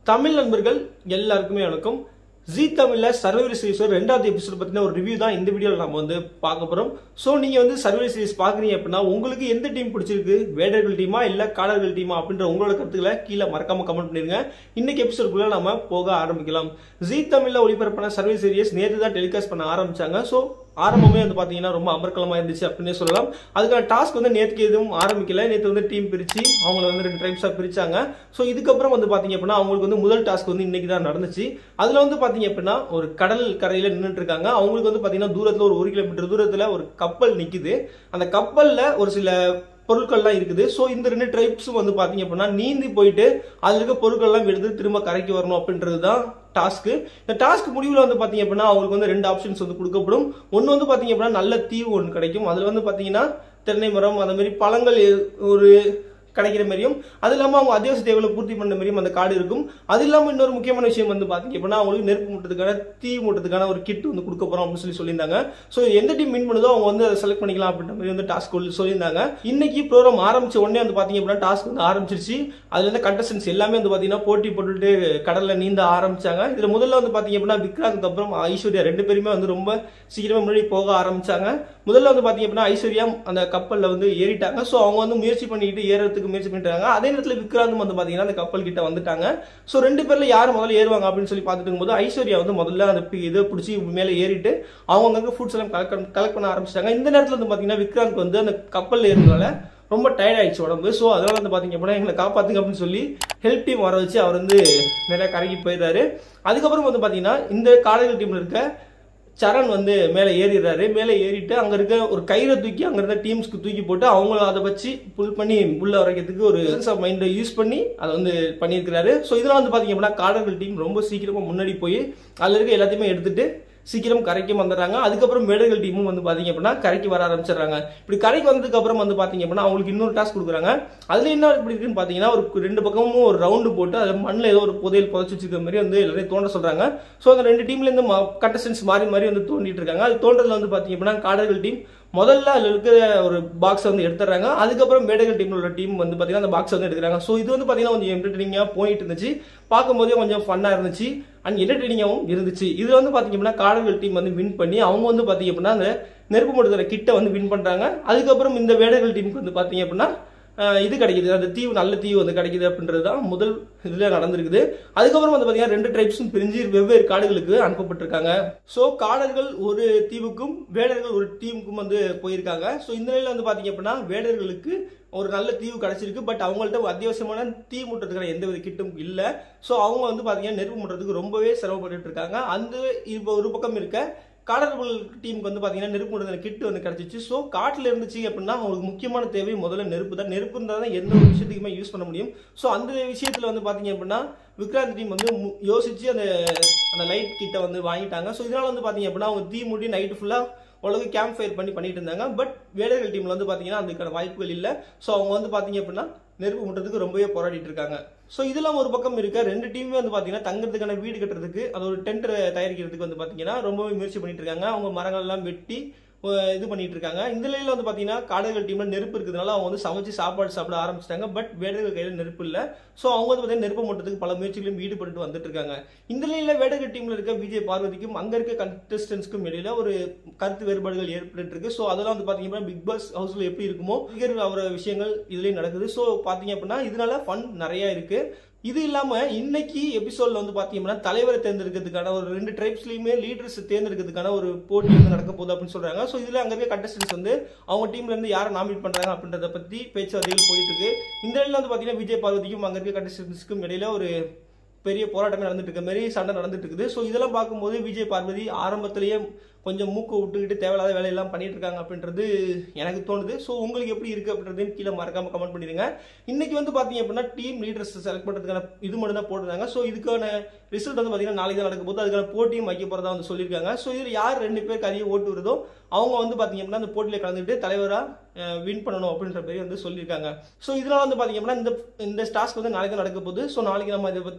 தமிழ் நண்பர்கள் எல்லாருக்குமே வணக்கம் ஜி தமிழ்ல சர்வைவல் சீரிஸ் ரெண்டாவது எபிசோட் பத்தின ஒரு ரிவ்யூ தான் இந்த வீடியோவில் நம்ம வந்து பார்க்க போறோம் ஸோ நீங்க வந்து சர்வைவல் சீரிஸ் பாக்குறீங்க அப்படின்னா உங்களுக்கு எந்த டீம் பிடிச்சிருக்கு வேடர்கள் டீமா இல்ல காடர்கள் டீமா அப்படின்ற உங்களோட கருத்துக்களை கீழே மறக்காம கமெண்ட் பண்ணிருங்க இன்னைக்கு எபிசோடுக்குள்ள நம்ம போக ஆரம்பிக்கலாம் ஜி தமிழ்ல ஒளிபரப்பான சர்வை சீரியஸ் நேற்று தான் டெலிகாஸ்ட் பண்ண ஆரம்பிச்சாங்க ஸோ ஆரம்பமே வந்து பாத்தீங்கன்னா ரொம்ப அமர்க்கலமா இருந்துச்சு அப்படின்னே சொல்லலாம் அதுக்கான டாஸ்க் வந்து நேற்றுக்கு எதுவும் ஆரம்பிக்கல நேற்று வந்து டீம் பிரிச்சு அவங்கள வந்து ரெண்டு டைப்ஸா பிரிச்சாங்க ஸோ இதுக்கப்புறம் வந்து பாத்தீங்க அப்படின்னா அவங்களுக்கு வந்து முதல் டாஸ்க் வந்து இன்னைக்கு தான் நடந்துச்சு அதுல வந்து பாத்தீங்க அப்படின்னா ஒரு கடல் கரையில நின்றுட்டு இருக்காங்க அவங்களுக்கு வந்து பாத்தீங்கன்னா தூரத்துல ஒரு ஒரு கிலோமீட்டர் தூரத்துல ஒரு கப்பல் நிக்குது அந்த கப்பல்ல ஒரு சில பொருட்கள்லாம் இருக்குது ஸோ இந்த ரெண்டு ட்ரைப்ஸும் வந்து பாத்தீங்க அப்படின்னா நீந்தி போயிட்டு அதுல இருக்க பொருட்கள்லாம் எடுத்து திரும்ப கரைக்கு வரணும் அப்படின்றது தான் டாஸ்க்கு இந்த டாஸ்க் முடிவில் வந்து பாத்தீங்க அப்படின்னா அவங்களுக்கு வந்து ரெண்டு ஆப்ஷன்ஸ் வந்து கொடுக்கப்படும் ஒன்று வந்து பாத்தீங்க அப்படின்னா நல்ல தீவு ஒன்று கிடைக்கும் அதுல வந்து பாத்தீங்கன்னா தென்னை மரம் அந்த மாதிரி பழங்கள் எ- ஒரு கிடைக்கிற மாதிரியும் அது இல்லாமல் அவங்க அத்தியாவசிய தேவைகளை பூர்த்தி பண்ண மாதிரியும் அந்த காடு இருக்கும் அது இல்லாமல் இன்னொரு முக்கியமான விஷயம் வந்து பார்த்தீங்க அப்படின்னா அவங்களுக்கு நெருப்பு மூட்டத்துக்கான தீ மூட்டத்துக்கான ஒரு கிட் வந்து கொடுக்க போறோம் அப்படின்னு சொல்லி சொல்லியிருந்தாங்க ஸோ எந்த டீம் வின் பண்ணுதோ அவங்க வந்து அதை செலக்ட் பண்ணிக்கலாம் அப்படின்ற மாதிரி வந்து டாஸ்க் சொல்லியிருந்தாங்க இன்னைக்கு ப்ரோக்ராம் ஆரம்பிச்ச உடனே வந்து பார்த்தீங்க அப்படின்னா டாஸ்க் வந்து ஆரம்பிச்சிருச்சு அதுல இருந்து கண்டஸ்டன்ஸ் எல்லாமே வந்து பார்த்தீங்கன்னா போட்டி போட்டுட்டு கடல்ல நீந்த ஆரம்பிச்சாங்க இதுல முதல்ல வந்து பார்த்தீங்க அப்படின்னா விக்ராந்த் அப்புறம் ஐஸ்வர்யா ரெண்டு பேருமே வந்து ரொம்ப சீக்கிரமா முன்னாடி போக ஆரம்பிச்சாங்க முதல்ல வந்து பாத்தீங்க அப்படின்னா ஐஸ்வர்யா அந்த கப்பல்ல வந்து ஏறிட்டாங்க சோ அவங்க வந்து முயற்சி பண்ணிட்டு ஏறதுக்கு முயற்சி பண்ணிட்டு இருக்காங்க அதே நேரத்துல விக்ராந்தும் வந்து பாத்தீங்கன்னா அந்த கப்பல் கிட்ட வந்துட்டாங்க சோ ரெண்டு பேர்ல யார் முதல்ல ஏறுவாங்க அப்படின்னு சொல்லி பார்த்துட்டு இருக்கும்போது ஐஸ்வர்யா வந்து முதல்ல அந்த பி- இதை பிடிச்சி மேல ஏறிட்டு அவங்க அங்க ஃபுட்ஸ் எல்லாம் கலெக்ட் கலெக்ட் பண்ண ஆரம்பிச்சிட்டாங்க இந்த நேரத்துல வந்து பாத்தீங்கன்னா விக்ராந்த் வந்து அந்த கப்பல்ல ஏறினால ரொம்ப டயர்ட் ஆயிடுச்சு உடம்பு ஸோ அதனால வந்து பாத்தீங்க அப்படின்னா எங்களை காப்பாத்துங்க அப்படின்னு சொல்லி ஹெல்ப் டீம் வர வச்சு அவர் வந்து நிறைய கரைக்கு போயிடுறாரு அதுக்கப்புறம் வந்து பாத்தீங்கன்னா இந்த காலைகள் டீம்ல இருக்க சரண் வந்து மேலே ஏறிடுறாரு மேலே ஏறிட்டு அங்க இருக்க ஒரு கயிறை தூக்கி அங்க இருந்த டீம்ஸ்க்கு தூக்கி போட்டு அவங்கள அதை வச்சு புல் பண்ணி உள்ள வரைக்கிறதுக்கு ஒரு சென்ஸ் ஆஃப் மைண்டை யூஸ் பண்ணி அதை வந்து பண்ணியிருக்கிறாரு ஸோ இதெல்லாம் வந்து பாத்தீங்க அப்படின்னா காடர்கள் டீம் ரொம்ப சீக்கிரமா முன்னாடி போய் அதுல இருக்க எல்லாத்தையுமே எடுத்துட்டு சீக்கிரம் கரைக்கு வந்துடுறாங்க அதுக்கப்புறம் மேடர்கள் டீமும் வந்து பாத்தீங்க அப்படின்னா கரைக்கு வர ஆரம்பிச்சிடுறாங்க இப்படி கரைக்கு வந்ததுக்கு அப்புறம் வந்து பாத்தீங்க அப்படின்னா அவங்களுக்கு இன்னொரு டாஸ்க் கொடுக்குறாங்க அதுல என்ன இப்படி இருக்குன்னு பாத்தீங்கன்னா ஒரு ரெண்டு பக்கமும் ஒரு ரவுண்டு போட்டு அதுல மண்ணில் ஏதோ ஒரு புதையல் புதைச்சு வச்சிருக்க மாதிரி வந்து எல்லாரையும் தோண்ட சொல்றாங்க ஸோ அந்த ரெண்டு டீம்ல இருந்து கண்டஸ்டன்ஸ் மாறி மாறி வந்து தோண்டிட்டு இருக்காங்க அது தோன்றதுல வந்து பாத்தீங்க அப்படின்னா காடர்கள் டீம் முதல்ல அதுல இருக்கிற ஒரு பாக்ஸ் வந்து எடுத்துறாங்க அதுக்கப்புறம் மேடகள் டீம்ல உள்ள டீம் வந்து பாத்தீங்கன்னா அந்த பாக்ஸ் வந்து எடுக்கிறாங்க ஸோ இது வந்து பாத்தீங்கன்னா கொஞ்சம் என்டர்டெய்னிங்கா போயிட்டு இருந்துச்சு பார்க்கும்போதே கொஞ்சம் ஃபன்னா இருந்துச்சு அண்ட் என்டர்டெய்னிங்காகவும் இருந்துச்சு இதுல வந்து பாத்தீங்க அப்படின்னா காடர்கள் டீம் வந்து வின் பண்ணி அவங்க வந்து பாத்தீங்க அப்படின்னா அந்த நெருப்பு மடுக்கிற கிட்ட வந்து வின் பண்றாங்க அதுக்கப்புறம் இந்த வேடர்கள் டீமுக்கு வந்து பாத்தீங்க அப்படின்னா அஹ் இது கிடைக்குது அந்த தீவு நல்ல தீவு வந்து கிடைக்குது அப்படின்றது தான் முதல் இதுல நடந்திருக்குது அதுக்கப்புறம் வந்து பாத்தீங்கன்னா ரெண்டு ட்ரைப்ஸும் பிரிஞ்சு வெவ்வேறு காடுகளுக்கு அனுப்பப்பட்டிருக்காங்க ஸோ காடர்கள் ஒரு தீவுக்கும் வேடர்கள் ஒரு டீமுக்கும் வந்து போயிருக்காங்க ஸோ இந்த நிலையில வந்து பாத்தீங்க அப்படின்னா வேடர்களுக்கு ஒரு நல்ல தீவு கிடைச்சிருக்கு பட் அவங்கள்ட்ட அத்தியாவசியமான தீ மூட்டுறதுக்கான எந்த வித கிட்டும் இல்ல ஸோ அவங்க வந்து பாத்தீங்கன்னா நெருப்பு மூட்டுறதுக்கு ரொம்பவே சிரமப்பட்டு இருக்காங்க அந்த இப்போ ஒரு பக்கம் இருக்க காடர்கள் டீமுக்கு வந்து பாத்தீங்கன்னா நெருப்பு மூட்டுற கிட் வந்து கிடைச்சிச்சு ஸோ காட்டுல இருந்துச்சு அப்படின்னா அவங்களுக்கு முக்கியமான தேவை முதல்ல நெருப்பு தான் நெருப்பு இருந்தால் தான் எந்த ஒரு விஷயத்துக்குமே யூஸ் பண்ண முடியும் ஸோ அந்த விஷயத்துல வந்து பாத்தீங்க அப்படின்னா விக்ராந்த் டீம் வந்து மு- யோசிச்சு அந்த அந்த லைட் கிட்ட வந்து வாங்கிட்டாங்க ஸோ இதனால வந்து பாத்தீங்க அப்படின்னா அவங்க தீ மூடி நைட்டு ஃபுல்லா உலக கேம்ப் ஃபயர் பண்ணி பண்ணிட்டு இருந்தாங்க பட் வேடர்கள் டீம்ல வந்து பாத்தீங்கன்னா அதுக்கான வாய்ப்புகள் இல்ல ஸோ அவங்க வந்து பாத்தீங்க அப்படின்னா நெருப்பு முட்டுறதுக்கு ரொம்பவே போராடிட்டு இருக்காங்க ஸோ இதெல்லாம் ஒரு பக்கம் இருக்க ரெண்டு டீமுமே வந்து பாத்தீங்கன்னா தங்குறதுக்கான வீடு கட்டுறதுக்கு அது ஒரு டென்ட் தயாரிக்கிறதுக்கு வந்து பாத்தீங்கன்னா ரொம்பவே முயற்சி பண்ணிட்டு இருக்காங்க அவங்க மரங்கள் எல்லாம் வெட்டி அஹ் இது பண்ணிட்டு இருக்காங்க இந்த நிலையில வந்து பாத்தீங்கன்னா காடுகள் டீம்ல நெருப்பு இருக்கிறதுனால அவங்க வந்து சமைச்சு சாப்பாடு சாப்பிட ஆரம்பிச்சிட்டாங்க பட் வேடர்கள் கையில நெருப்பு இல்ல சோ அவங்க வந்து பாத்தீங்கன்னா நெருப்பு மூட்டத்துக்கு பல முயற்சிகளையும் ஈடுபட்டு வந்துட்டு இருக்காங்க இந்த நிலையில வேடர்கள் டீம்ல இருக்க விஜய் பார்வதிக்கும் அங்க இருக்க கண்டஸ்டன்ஸ்க்கும் இடையில ஒரு கருத்து வேறுபாடுகள் ஏற்பட்டு இருக்கு சோ அதெல்லாம் வந்து பாத்தீங்கன்னா பிக் பாஸ் ஹவுஸ்ல எப்படி இருக்குமோ நிகர் அவர விஷயங்கள் இதுலயும் நடக்குது சோ பாத்தீங்க அப்படின்னா இதனால ஃபன் நிறைய இருக்கு இது இல்லாம இன்னைக்கு எபிசோட்ல வந்து பாத்தீங்கன்னா தலைவரை தேர்ந்தெடுக்கிறதுக்கான ஒரு ரெண்டு ட்ரைப்ஸ்லயுமே லீடர்ஸ் தேர்ந்தெடுக்கிறதுக்கான ஒரு போட்டி வந்து நடக்க போகுது அப்படின்னு சொல்றாங்க சோ இதுல அங்க இருக்க கண்டஸ்டன்ஸ் வந்து அவங்க டீம்ல இருந்து யாரை நாமினேட் பண்றாங்க அப்படின்றத பத்தி பேச்சுவார்த்தைகள் போயிட்டு இருக்கு இந்த நிலையில வந்து பாத்தீங்கன்னா விஜய் பார்வதிக்கும் அங்க இருக்க கண்டஸ்டன்ஸ்க்கும் இடையில ஒரு பெரிய போராட்டமே நடந்துட்டு இருக்க மாதிரி சண்டை நடந்துட்டு இருக்குது ஸோ இதெல்லாம் பார்க்கும்போது விஜய் பார்வதி ஆரம்பத்திலேயே கொஞ்சம் மூக்க விட்டுக்கிட்டு தேவையில்லாத வேலையெல்லாம் பண்ணிட்டு இருக்காங்க அப்படின்றது எனக்கு தோணுது ஸோ உங்களுக்கு எப்படி இருக்கு அப்படின்றதையும் கீழே மறக்காம கமெண்ட் பண்ணிடுங்க இன்னைக்கு வந்து பாத்தீங்க அப்படின்னா டீம் லீடர்ஸ் செலக்ட் பண்றதுக்கான இது மட்டும் தான் போட்டிருந்தாங்க ஸோ இதுக்கான ரிசல்ட் வந்து பாத்தீங்கன்னா நாளைக்கு தான் நடக்க போது அதுக்கான போட்டியும் வைக்க போறதா வந்து சொல்லியிருக்காங்க ஸோ இதில் யார் ரெண்டு பேருக்கு அதிக ஓட்டு வருதோ அவங்க வந்து பாத்தீங்க அப்படின்னா அந்த போட்டியில கலந்துட்டு தலைவரா வின் பண்ணணும் அப்படின்ற மாதிரி வந்து சொல்லியிருக்காங்க ஸோ இதனால வந்து பாத்தீங்க அப்படின்னா இந்த இந்த டாஸ்க் வந்து நாளைக்கு தான் நடக்க போகுது ஸோ நாளைக்கு நம்ம இதை பத்தி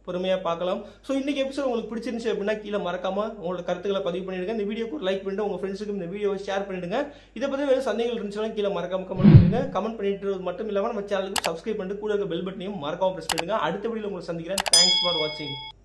பொறுமையா பார்க்கலாம் ஸோ இன்னைக்கு எபிசோட் உங்களுக்கு பிடிச்சிருந்துச்சு அப்படின்னா கீழே மறக்காம உங்களோட கருத்துக்களை பதிவு பண்ணிடுங்க இந்த வீடியோக்கு ஒரு லைக் பண்ணிட்டு உங்க ஃப்ரெண்ட்ஸுக்கு இந்த வீடியோவை ஷேர் பண்ணிடுங்க இதை பத்தி வேறு சந்தேகங்கள் இருந்துச்சுன்னா கீழே மறக்காம கமெண்ட் பண்ணுங்க கமெண்ட் பண்ணிட்டு மட்டும் இல்லாம நம்ம சேனலுக்கு சப்ஸ்கிரைப் பண்ணிட்டு கூட இருக்க பெல் பட்டனையும் மறக்காம பிரஸ் பண்ணிடுங்க அடுத்த வீடியோல உங்களை சந்திக்கிறேன் தேங்க்ஸ் ஃபார் வாட்சிங்